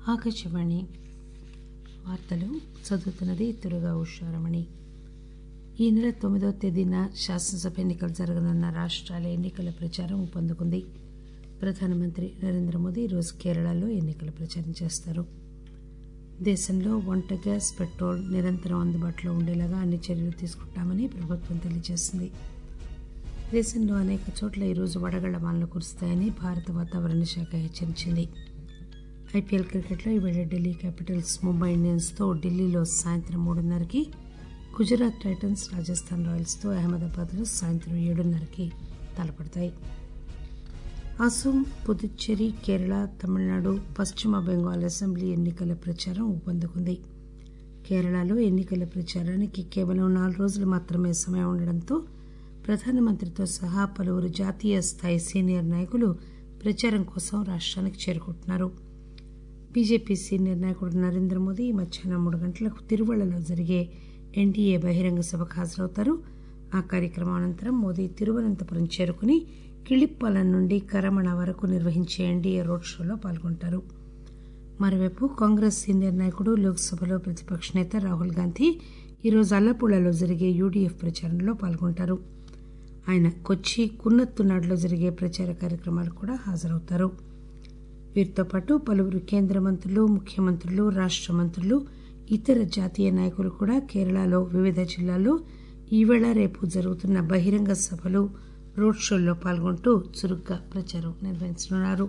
ఆకాశవాణి వార్తలు చదువుతున్నది తురుగా ఉషారమణి ఈ నెల తొమ్మిదవ తేదీన శాసనసభ ఎన్నికలు జరగనున్న రాష్ట్రాల ఎన్నికల ప్రచారం ఊపందుకుంది ప్రధానమంత్రి నరేంద్ర మోదీ ఈరోజు కేరళలో ఎన్నికల ప్రచారం చేస్తారు దేశంలో వంట గ్యాస్ పెట్రోల్ నిరంతరం అందుబాటులో ఉండేలాగా అన్ని చర్యలు తీసుకుంటామని ప్రభుత్వం తెలియజేసింది దేశంలో అనేక చోట్ల ఈరోజు వడగళ్ల వానలు కురుస్తాయని భారత వాతావరణ శాఖ హెచ్చరించింది ఐపీఎల్ క్రికెట్లో ఈవేళ ఢిల్లీ క్యాపిటల్స్ ముంబై ఇండియన్స్తో ఢిల్లీలో సాయంత్రం మూడున్నరకి గుజరాత్ టైటన్స్ రాజస్థాన్ రాయల్స్తో అహ్మదాబాద్లో సాయంత్రం ఏడున్నరకి తలపడతాయి అసోం పుదుచ్చేరి కేరళ తమిళనాడు పశ్చిమ బెంగాల్ అసెంబ్లీ ఎన్నికల ప్రచారం ఊపందుకుంది కేరళలో ఎన్నికల ప్రచారానికి కేవలం నాలుగు రోజులు మాత్రమే సమయం ఉండడంతో ప్రధానమంత్రితో సహా పలువురు జాతీయ స్థాయి సీనియర్ నాయకులు ప్రచారం కోసం రాష్ట్రానికి చేరుకుంటున్నారు బీజేపీ సీనియర్ నాయకుడు నరేంద్ర మోదీ ఈ మధ్యాహ్నం మూడు గంటలకు తిరువళ్లలో జరిగే ఎన్డీఏ బహిరంగ సభకు హాజరవుతారు ఆ కార్యక్రమం అనంతరం మోదీ తిరువనంతపురం చేరుకుని కిళిప్పాలెం నుండి కరమణ వరకు నిర్వహించే ఎన్డీఏ రోడ్ షోలో పాల్గొంటారు మరోవైపు కాంగ్రెస్ సీనియర్ నాయకుడు లోక్సభలో ప్రతిపక్ష నేత రాహుల్ గాంధీ ఈరోజు అల్లపుళ్లలో జరిగే యూడీఎఫ్ ప్రచారంలో పాల్గొంటారు ఆయన కొచ్చి కున్నత్తునాడులో జరిగే ప్రచార కార్యక్రమాలకు కూడా హాజరవుతారు వీరితో పాటు పలువురు కేంద్ర మంత్రులు ముఖ్యమంత్రులు రాష్ట మంత్రులు ఇతర జాతీయ నాయకులు కూడా కేరళలో వివిధ జిల్లాల్లో ఈవేళ రేపు జరుగుతున్న బహిరంగ సభలు రోడ్ షోల్లో పాల్గొంటూ చురుగ్గా ప్రచారం నిర్వహించనున్నారు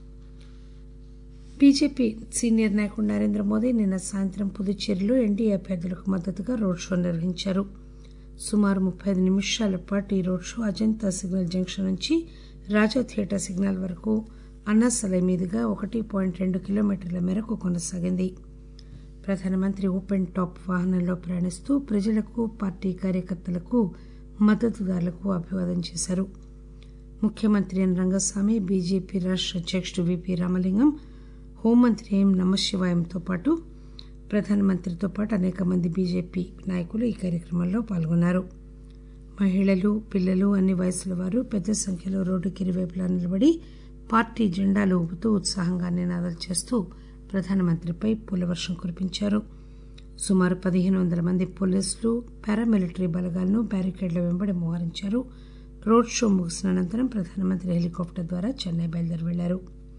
బీజేపీ సీనియర్ నాయకుడు నరేంద్ర మోదీ నిన్న సాయంత్రం పుదుచ్చేరిలో ఎన్డీఏ అభ్యర్థులకు మద్దతుగా రోడ్ షో నిర్వహించారు సుమారు ముప్పై ఐదు నిమిషాల పాటు ఈ road show Ajanta signal junction నుంచి రాజా థియేటర్ సిగ్నల్ వరకు అన్నాసలై మీదుగా ఒకటి పాయింట్ రెండు కిలోమీటర్ల మేరకు కొనసాగింది ప్రధానమంత్రి ఓపెన్ టాప్ వాహనంలో ప్రయాణిస్తూ ప్రజలకు పార్టీ కార్యకర్తలకు మద్దతుదారులకు అభివాదం చేశారు ముఖ్యమంత్రి ఎన్ రంగస్వామి బీజేపీ రాష్ట అధ్యకుడు విపి రామలింగం హోంమంత్రి ఎం నమశివాయంతో పాటు ప్రధానమంత్రితో పాటు అనేక మంది బీజేపీ నాయకులు ఈ కార్యక్రమంలో పాల్గొన్నారు మహిళలు పిల్లలు అన్ని వయసుల వారు పెద్ద సంఖ్యలో రోడ్డుకి ఇరువైపులా నిలబడి పార్టీ జెండాలు ఊపుతూ ఉత్సాహంగా నినాదాలు చేస్తూ ప్రధానమంత్రిపై పూలవర్షం కురిపించారు సుమారు పదిహేను వందల మంది పోలీసులు పారామిలిటరీ బలగాలను బ్యారికేడ్ల వెంబడి మోహరించారు రోడ్ షో ముగిసిన అనంతరం ప్రధానమంత్రి హెలికాప్టర్ ద్వారా చెన్నై బయలుదేరి వెళ్లారు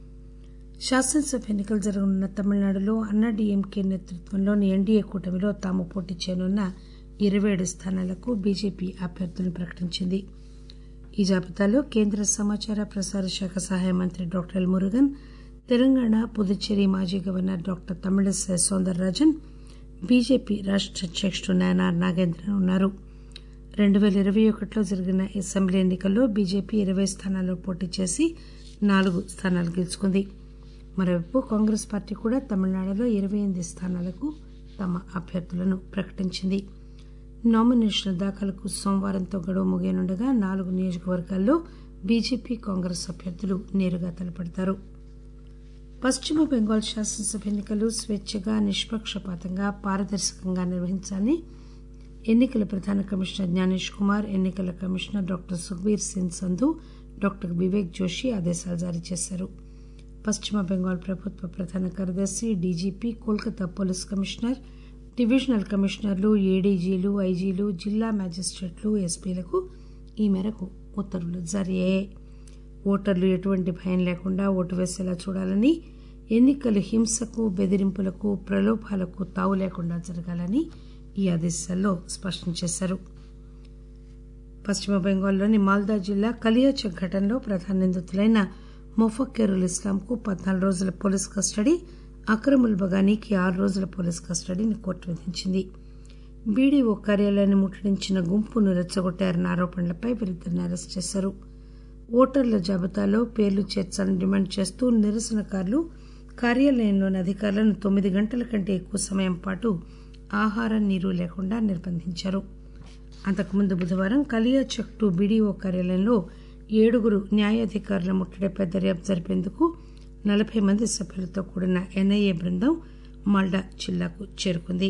శాసనసభ ఎన్నికలు జరగనున్న తమిళనాడులో అన్నాడీఎంకే నేతృత్వంలోని ఎన్డీఏ కూటమిలో తాము పోటీ చేయనున్న ఇరవై ఏడు స్థానాలకు బీజేపీ అభ్యర్థులను ప్రకటించింది ఈ జాబితాలో కేంద్ర సమాచార ప్రసార శాఖ సహాయ మంత్రి డాక్టర్ ఎల్ మురుగన్ తెలంగాణ పుదుచ్చేరి మాజీ governor doctor Tamilisai Soundararajan BJP రాష్ట అధ్యకుడు నాయనార్ నాగేంద్రన్ ఉన్నారు రెండు పేల ఇరవై ఒకటిలో జరిగిన అసెంబ్లీ ఎన్నికల్లో బీజేపీ ఇరవై స్థానాల్లో పోటీ చేసి నాలుగు స్థానాలు గెలుచుకుంది మరోవైపు కాంగ్రెస్ పార్టీ కూడా తమిళనాడులో ఇరవై ఎనిమిది స్థానాలకు తమ అభ్యర్థులను ప్రకటించింది నామినేషన్ల దాఖలకు సోమవారంతో గడువు ముగియనుండగా నాలుగు నియోజకవర్గాల్లో బీజేపీ కాంగ్రెస్ అభ్యర్థులు నేరుగా తలపడతారు పశ్చిమ బెంగాల్ శాసనసభ ఎన్నికలు స్వేచ్ఛగా నిష్పక్షపాతంగా పారదర్శకంగా నిర్వహించాలని ఎన్నికల ప్రధాన కమిషనర్ జ్ఞానేష్ కుమార్ ఎన్నికల commissioner doctor Sukhbir Singh Sandhu doctor Vivek Joshi ఆదేశాలు జారీ చేశారు పశ్చిమ బెంగాల్ ప్రభుత్వ ప్రధాన కార్యదర్శి DGP Kolkata police commissioner divisional కమిషనర్లు ఏడీజీలు ఐజీలు జిల్లా మేజిస్ట్రేట్లు ఎస్పీలకు ఈ మేరకు ఉత్తర్వులు జారీ అయ్యాయి ఓటర్లు ఎటువంటి భయం లేకుండా ఓటు వేసేలా చూడాలని ఎన్నికలు హింసకు బెదిరింపులకు ప్రలోభాలకు తావు లేకుండా జరగాలని ఈ ఆదేశాల్లో స్పష్టం చేశారు పశ్చిమ బెంగాల్లోని మాల్దా జిల్లా కలియాచక్ ఘటనలో ప్రధాన నిందితులైన మొఫక్కెరుల్ ఇస్లాంకు పద్నాలుగు రోజుల పోలీస్ కస్టడీ అక్రముల్ బగానీకి ఆరు రోజుల పోలీస్ కస్టడీని కోర్టు విధించింది బీడీఓ కార్యాలయాన్ని ముట్టడించిన గుంపును రెచ్చగొట్టారన్న ఆరోపణలపై వీరిద్దరిని అరెస్ట్ చేశారు ఓటర్ల జాబితాలో పేర్లు చేర్చాలని డిమాండ్ చేస్తూ నిరసనకారులు కార్యాలయంలోని అధికారులను తొమ్మిది గంటల కంటే ఎక్కువ సమయం పాటు ఆహారం నీరు లేకుండా నిర్బంధించారు అంతకుముందు బుధవారం కలియాచక్ టు బీడీఓ కార్యాలయంలో ఏడుగురు న్యాయాధికారుల ముట్టడిపై దర్యాప్తు జరిపేందుకు నలభై మంది సభ్యులతో కూడిన ఎన్ఐఏ బృందం మాల్డా జిల్లాకు చేరుకుంది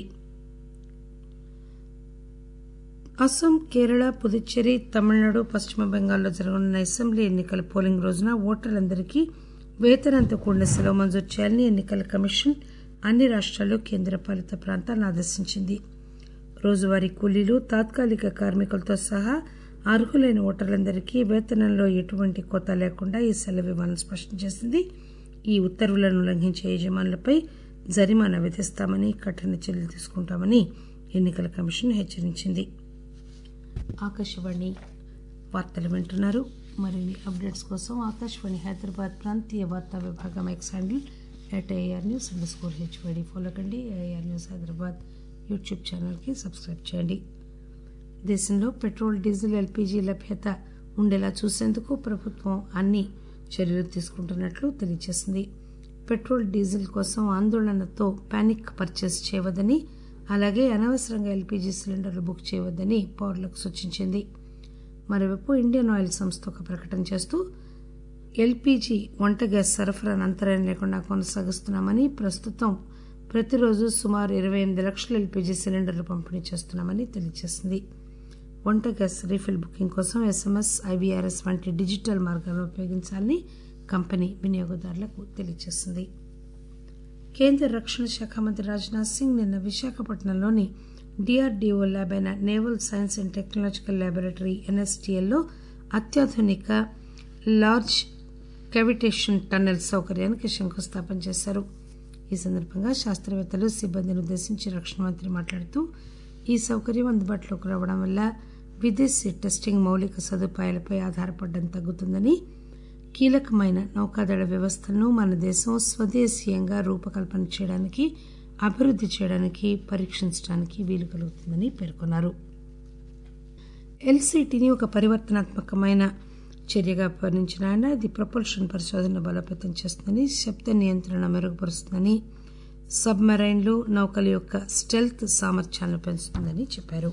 అస్సాం కేరళ పుదుచ్చేరి తమిళనాడు పశ్చిమ బెంగాల్లో జరగనున్న అసెంబ్లీ ఎన్నికల పోలింగ్ రోజున ఓటర్లందరికీ వేతనంతో కూడిన సెలవు మంజూరు చేయాలని ఎన్నికల కమిషన్ అన్ని రాష్ట్రాలు కేంద్రపాలిత ప్రాంతాలను ఆదేశించింది రోజువారీ కూలీలు తాత్కాలిక కార్మికులతో సహా అర్హులైన ఓటర్లందరికీ వేతనంలో ఎటువంటి కోత లేకుండా ఈ సెలవు ఇవ్వాలని స్పష్టం చేసింది ఈ ఉత్తర్వులను ఉల్లంఘించే యజమానులపై జరిమానా విధిస్తామని కఠిన చర్యలు తీసుకుంటామని ఎన్నికల కమిషన్ హెచ్చరించింది ఆకాశవాణి వార్తలు వింటున్నారు మరిన్ని అప్డేట్స్ కోసం ఆకాశవాణి హైదరాబాద్ ప్రాంతీయ వార్తా విభాగం X handle at AR news underscore HYD follow కండి ఏఆర్ న్యూస్ హైదరాబాద్ యూట్యూబ్ ఛానల్కి సబ్స్క్రైబ్ చేయండి దేశంలో పెట్రోల్ డీజిల్ ఎల్పీజీ లభ్యత ఉండేలా చూసేందుకు ప్రభుత్వం అన్ని చర్యలు తీసుకుంటున్నట్లు తెలియజేసింది పెట్రోల్ డీజిల్ కోసం ఆందోళనతో పానిక్ పర్చేస్ చేయవద్దని అలాగే అనవసరంగా ఎల్పీజీ సిలిండర్లు బుక్ చేయవద్దని పౌరులకు సూచించింది మరోవైపు ఇండియన్ ఆయిల్ సంస్థ ఒక ప్రకటన చేస్తూ ఎల్పీజీ వంట గ్యాస్ సరఫరాను అంతరాయం లేకుండా కొనసాగిస్తున్నామని ప్రస్తుతం ప్రతిరోజు సుమారు ఇరవై ఎనిమిది లక్షల ఎల్పీజీ సిలిండర్లు పంపిణీ చేస్తున్నామని తెలియజేసింది వంట గ్యాస్ రీఫిల్ బుకింగ్ కోసం ఎస్ఎంఎస్ ఐవీఆర్ఎస్ వంటి డిజిటల్ మార్గాలను ఉపయోగించాలని కంపెనీ వినియోగదారులకు తెలియజేసింది కేంద్ర రక్షణ శాఖ మంత్రి రాజ్నాథ్ సింగ్ నిన్న విశాఖపట్నంలోని డిఆర్డీఓ ల్యాబ్ అయిన naval science and technological laboratory ఎన్ఎస్టీఎల్లో అత్యాధునిక లార్జ్ కెవిటేషన్ టన్నెల్ సౌకర్యానికి శంకుస్థాపన చేశారు ఈ సందర్భంగా శాస్త్రవేత్తలు సిబ్బందిని ఉద్దేశించి రక్షణ మంత్రి మాట్లాడుతూ ఈ సౌకర్యం అందుబాటులోకి రావడం వల్ల విదేశీ టెస్టింగ్ మౌలిక సదుపాయాలపై ఆధారపడడం తగ్గుతుందని కీలకమైన నౌకాదళ వ్యవస్థలను మన దేశం స్వదేశీయంగా రూపకల్పన చేయడానికి అభివృద్ది చేయడానికి పరీక్షించడానికి వీలు కలుగుతుందని పేర్కొన్నారు ఎల్సీటీని ఒక పరివర్తనాత్మకమైన చర్యగా వర్ణించిన ఆయన ఇది ప్రొపల్షన్ పరిశోధన బలోపేతం చేస్తుందని శబ్ద నియంత్రణ మెరుగుపరుస్తుందని సబ్మెరైన్లు నౌకల యొక్క స్టెల్త్ సామర్థ్యాలను పెంచుతుందని చెప్పారు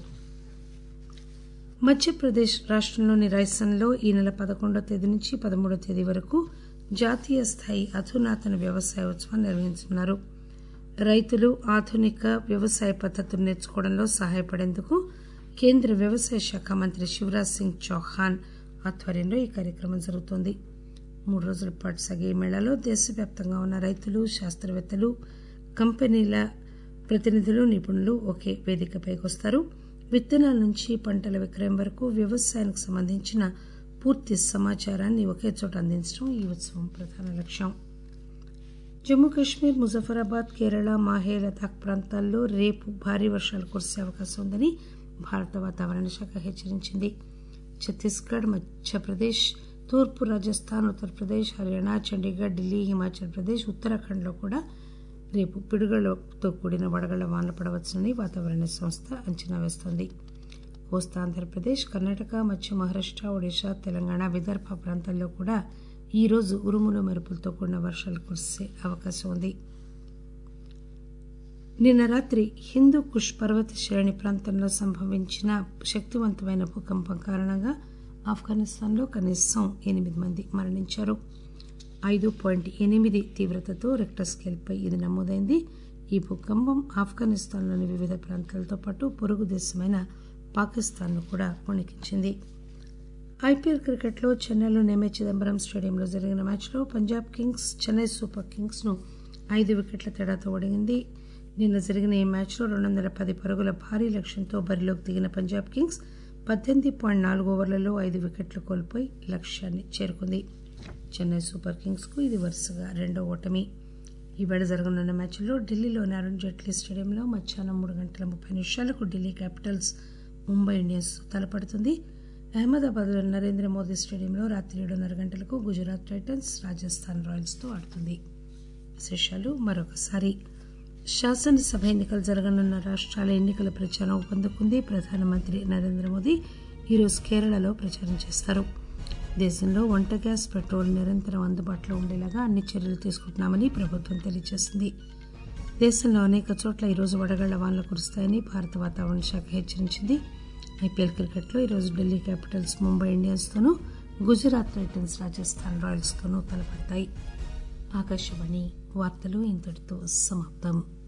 మధ్యప్రదేశ్ రాష్టంలోని రైసన్లో ఈ నెల పదకొండో తేదీ నుంచి పదమూడో తేదీ వరకు జాతీయ స్థాయి అధునాతన వ్యవసాయ ఉత్సవం నిర్వహించనున్నారు రైతులు ఆధునిక వ్యవసాయ పద్దతులు నేర్చుకోవడంలో సహాయపడేందుకు కేంద్ర వ్యవసాయ శాఖ మంత్రి శివరాజ్ సింగ్ చౌహాన్ ఆధ్వర్యంలో ఈ కార్యక్రమం జరుగుతోంది మూడు రోజుల పాటు సాగే ఈ మేళాలో దేశవ్యాప్తంగా ఉన్న రైతులు శాస్త్రవేత్తలు కంపెనీల ప్రతినిధులు నిపుణులు ఒకే వేదికపైకి వస్తారు విత్తనాల నుంచి పంటల విక్రయం వరకు వ్యవసాయానికి సంబంధించిన పూర్తి సమాచారాన్ని ఒకే చోట అందించడం ఈ ఉత్సవం ప్రధాన లక్ష్యం జమ్మూ కాశ్మీర్ ముజఫరాబాద్ కేరళ మాహే లదాఖ్ ప్రాంతాల్లో రేపు భారీ వర్షాలు కురిసే అవకాశం ఉందని భారత వాతావరణ శాఖ హెచ్చరించింది ఛత్తీస్గఢ్ మధ్యప్రదేశ్ తూర్పు రాజస్థాన్ ఉత్తరప్రదేశ్ హర్యానా చండీగఢ్ ఢిల్లీ హిమాచల్ ప్రదేశ్ ఉత్తరాఖండ్లో కూడా రేపు పిడుగులతో కూడిన వడగళ్ల వానలు పడవచ్చునని వాతావరణ సంస్థ అంచనా వేస్తోంది కోస్తా ఆంధ్రప్రదేశ్ కర్ణాటక మధ్య మహారాష్ట ఒడిశా తెలంగాణ విదర్భ ప్రాంతాల్లో కూడా ఈ రోజు ఉరుములు మెరుపులతో కూడిన వర్షాలు కురిసే అవకాశం ఉంది నిన్న రాత్రి హిందూ కుష్ పర్వత శ్రేణి ప్రాంతంలో సంభవించిన శక్తివంతమైన భూకంపం కారణంగా ఆఫ్ఘనిస్తాన్లో కనీసం ఎనిమిది మంది మరణించారు ఐదు పాయింట్ ఎనిమిది తీవ్రతతో రెక్టర్ స్కేల్పై ఇది నమోదైంది ఈ భూకంపం ఆఫ్ఘనిస్తాన్లోని వివిధ ప్రాంతాలతో పాటు పొరుగు దేశమైన పాకిస్తాన్ను కూడా వణికించింది ఐపీఎల్ క్రికెట్లో చెన్నైలోని ఎంఏ చిదంబరం స్టేడియంలో జరిగిన మ్యాచ్లో Punjab Kings Chennai Super Kings ను ఐదు వికెట్ల తేడాతో ఓడింది నిన్న జరిగిన ఈ మ్యాచ్లో రెండు వందల పది పరుగుల భారీ లక్ష్యంతో బరిలోకి దిగిన పంజాబ్ కింగ్స్ పద్దెనిమిది పాయింట్ నాలుగు ఓవర్లలో ఐదు వికెట్లు కోల్పోయి లక్ష్యాన్ని చేరుకుంది చెన్నై సూపర్ కింగ్స్ కు ఇది వరుసగా రెండో ఓటమి ఈవేళ జరగనున్న మ్యాచ్లో ఢిల్లీలోని అరుణ్ జైట్లీ స్టేడియంలో మధ్యాహ్నం మూడు గంటల ముప్పై నిమిషాలకు ఢిల్లీ క్యాపిటల్స్ ముంబై ఇండియన్స్ తలపడుతుంది అహ్మదాబాద్లోని నరేంద్ర మోదీ స్టేడియంలో రాత్రి ఏడున్నర గంటలకు గుజరాత్ టైటన్స్ రాజస్థాన్ రాయల్స్ తో ఆడుతుంది విశేషాలు మరొకసారి శాసనసభ ఎన్నికలు జరగనున్న రాష్ట్రాల ఎన్నికల ప్రచారం ఊపందుకుంది ప్రధానమంత్రి నరేంద్ర మోదీ ఈరోజు కేరళలో ప్రచారం చేస్తారు దేశంలో వంట గ్యాస్ పెట్రోల్ నిరంతరం అందుబాటులో ఉండేలాగా అన్ని చర్యలు తీసుకుంటున్నామని ప్రభుత్వం తెలియజేసింది దేశంలో అనేక చోట్ల ఈరోజు వడగళ్ల వానలు కురుస్తాయని భారత వాతావరణ శాఖ హెచ్చరించింది ఐపీఎల్ క్రికెట్లో ఈరోజు ఢిల్లీ క్యాపిటల్స్ ముంబై ఇండియన్స్తోనూ గుజరాత్ టైటన్స్ రాజస్థాన్ రాయల్స్తోనూ తలపడతాయి ఆకాశవాణి వార్తలు ఇంతటితో సమాప్తం